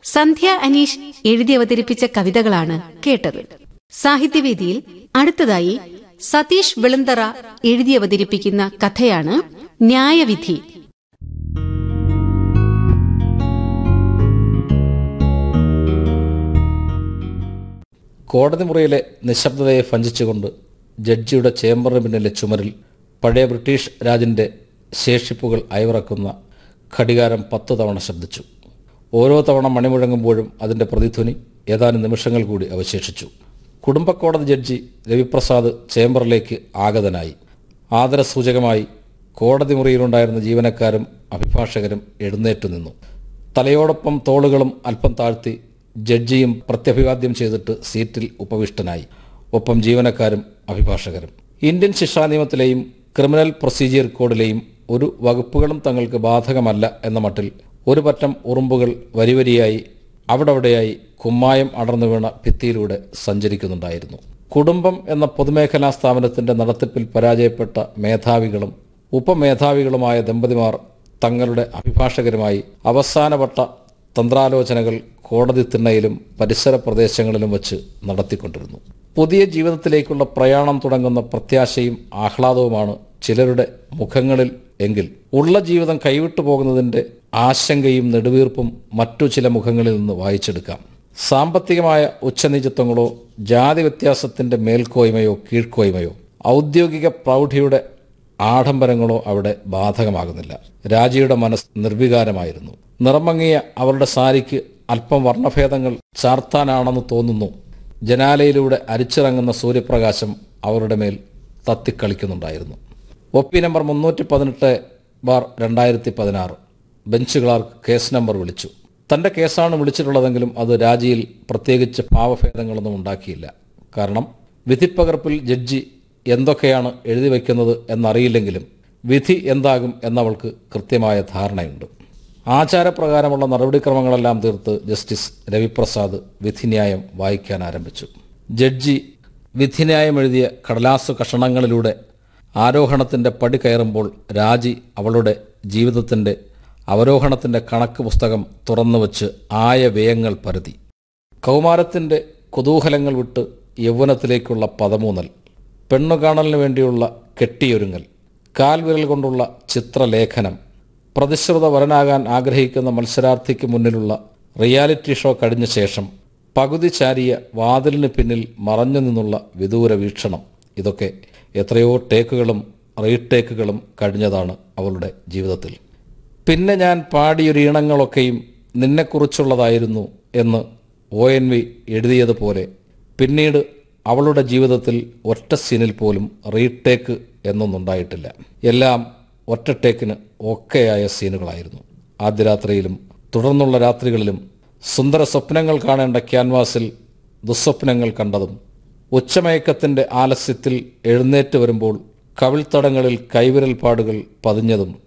സന്ധ്യ അനീഷ് എഴുതി അവതരിപ്പിച്ച കവിതകളാണ് കേട്ടത് സാഹിത്യവേദിയിൽ അടുത്തതായി സതീഷ് വെളുന്തറ എഴുതി അവതരിപ്പിക്കുന്ന കഥയാണ് ന്യായവിധി കോടതി മുറിയിലെ നിശബ്ദതയെ ഭഞ്ചിച്ചുകൊണ്ട് ജഡ്ജിയുടെ ചേംബറിന് പിന്നിലെ ചുമരിൽ പഴയ ബ്രിട്ടീഷ് രാജിൻ്റെ ശേഷിപ്പുകൾ അയവിറക്കുന്ന ഘടികാരം പത്ത് തവണ ശബ്ദിച്ചു ഓരോ തവണ മണിമുഴങ്ങുമ്പോഴും അതിൻ്റെ പ്രതിധ്വനി ഏതാനും നിമിഷങ്ങൾ കൂടി അവശേഷിച്ചു കുടുംബക്കോടതി ജഡ്ജി രവിപ്രസാദ് ചേംബറിലേക്ക് ആഗതനായി ആദരസൂചകമായി കോടതി മുറിയിലുണ്ടായിരുന്ന ജീവനക്കാരും അഭിഭാഷകരും എഴുന്നേറ്റു നിന്നു തലയോടൊപ്പം തോളുകളും അല്പം താഴ്ത്തി ജഡ്ജിയും പ്രത്യഭിവാദ്യം ചെയ്തിട്ട് സീറ്റിൽ ഉപവിഷ്ടനായി ഒപ്പം ജീവനക്കാരും അഭിഭാഷകരും ഇന്ത്യൻ ശിക്ഷാ നിയമത്തിലെയും ക്രിമിനൽ പ്രൊസീജിയർ കോഡിലെയും ഒരു വകുപ്പുകളും തങ്ങൾക്ക് ബാധകമല്ല എന്ന മട്ടിൽ ഒരു പറ്റം ഉറുമ്പുകൾ വരിവരിയായി അവിടവിടെയായി കുമ്മായം അടർന്നു വീണ ഭിത്തിയിലൂടെ സഞ്ചരിക്കുന്നുണ്ടായിരുന്നു കുടുംബം എന്ന പൊതുമേഖലാ സ്ഥാപനത്തിന്റെ നടത്തിപ്പിൽ പരാജയപ്പെട്ട മേധാവികളും ഉപമേധാവികളുമായ ദമ്പതിമാർ തങ്ങളുടെ അഭിഭാഷകരുമായി അവസാനവട്ട തന്ത്രാലോചനകൾ കോടതി തിണ്ണയിലും പരിസര പ്രദേശങ്ങളിലും വച്ച് നടത്തിക്കൊണ്ടിരുന്നു പുതിയ ജീവിതത്തിലേക്കുള്ള പ്രയാണം തുടങ്ങുന്ന പ്രത്യാശയും ആഹ്ലാദവുമാണ് ചിലരുടെ മുഖങ്ങളിൽ എങ്കിൽ ഉള്ള ജീവിതം കൈവിട്ടു പോകുന്നതിന്റെ ആശങ്കയും നെടുവീർപ്പും മറ്റു ചില മുഖങ്ങളിൽ നിന്ന് വായിച്ചെടുക്കാം സാമ്പത്തികമായ ഉച്ചനീചത്വങ്ങളോ ജാതി വ്യത്യാസത്തിന്റെ മേൽക്കോയ്മയോ കീഴ്ക്കോയ്മയോ ഔദ്യോഗിക പ്രൗഢിയുടെ ആഡംബരങ്ങളോ അവിടെ ബാധകമാകുന്നില്ല രാജിയുടെ മനസ്സ് നിർവികാരമായിരുന്നു നിറമങ്ങിയ അവരുടെ സാരിക്ക് അല്പം വർണ്ണഭേദങ്ങൾ ചാർത്താനാണെന്ന് തോന്നുന്നു ജനാലയിലൂടെ അരിച്ചിറങ്ങുന്ന സൂര്യപ്രകാശം അവരുടെ മേൽ തത്തിക്കളിക്കുന്നുണ്ടായിരുന്നു ഒ പി നമ്പർ മുന്നൂറ്റി പതിനെട്ട് ബാർ രണ്ടായിരത്തി പതിനാറ് ബെഞ്ച് ക്ലാർക്ക് കേസ് നമ്പർ വിളിച്ചു തന്റെ കേസാണ് വിളിച്ചിട്ടുള്ളതെങ്കിലും അത് രാജിയിൽ പ്രത്യേകിച്ച് ഭാവഭേദങ്ങളൊന്നും ഉണ്ടാക്കിയില്ല കാരണം വിധിപ്പകർപ്പിൽ ജഡ്ജി എന്തൊക്കെയാണ് എഴുതി വയ്ക്കുന്നത് എന്നറിയില്ലെങ്കിലും വിധി എന്താകും എന്നവൾക്ക് കൃത്യമായ ധാരണയുണ്ട് ആചാരപ്രകാരമുള്ള നടപടിക്രമങ്ങളെല്ലാം തീർത്ത് ജസ്റ്റിസ് രവിപ്രസാദ് വിധിന്യായം വായിക്കാൻ ആരംഭിച്ചു ജഡ്ജി വിധിന്യായം എഴുതിയ കടലാസു കഷണങ്ങളിലൂടെ ആരോഹണത്തിന്റെ പടി കയറുമ്പോൾ രാജി അവളുടെ ജീവിതത്തിന്റെ അവരോഹണത്തിന്റെ കണക്ക് പുസ്തകം തുറന്നുവച്ച് ആയ വ്യയങ്ങൾ പരതി കൗമാരത്തിന്റെ കുതൂഹലങ്ങൾ വിട്ട് യൗവനത്തിലേക്കുള്ള പദമൂന്നൽ പെണ്ണുകാണലിന് വേണ്ടിയുള്ള കെട്ടിയൊരുങ്ങൽ കാൽവിരൽ കൊണ്ടുള്ള ചിത്രലേഖനം പ്രതിശ്രുത വരനാകാൻ ആഗ്രഹിക്കുന്ന മത്സരാർത്ഥിക്ക് മുന്നിലുള്ള റിയാലിറ്റി ഷോ കഴിഞ്ഞ ശേഷം പകുതി ചാരിയ വാതിലിന് പിന്നിൽ മറഞ്ഞു നിന്നുള്ള വിദൂര വീക്ഷണം ഇതൊക്കെ എത്രയോ ടേക്കുകളും റീടേക്കുകളും കഴിഞ്ഞതാണ് അവളുടെ ജീവിതത്തിൽ പിന്നെ ഞാൻ പാടിയൊരു ഈണങ്ങളൊക്കെയും നിന്നെക്കുറിച്ചുള്ളതായിരുന്നു എന്ന് ഒ എൻ വി എഴുതിയതുപോലെ പിന്നീട് അവളുടെ ജീവിതത്തിൽ ഒറ്റ സീനിൽ പോലും റീടേക്ക് എന്നൊന്നുണ്ടായിട്ടില്ല എല്ലാം ഒറ്റ ടേക്കിന് ഒക്കെയായ സീനുകളായിരുന്നു ആദ്യ രാത്രിയിലും തുടർന്നുള്ള രാത്രികളിലും സുന്ദര സ്വപ്നങ്ങൾ കാണേണ്ട ക്യാൻവാസിൽ ദുസ്വപ്നങ്ങൾ കണ്ടതും ഉച്ചമയക്കത്തിന്റെ ആലസ്യത്തിൽ എഴുന്നേറ്റ് വരുമ്പോൾ കവിൾത്തടങ്ങളിൽ കൈവിരൽ പാടുകൾ പതിഞ്ഞതും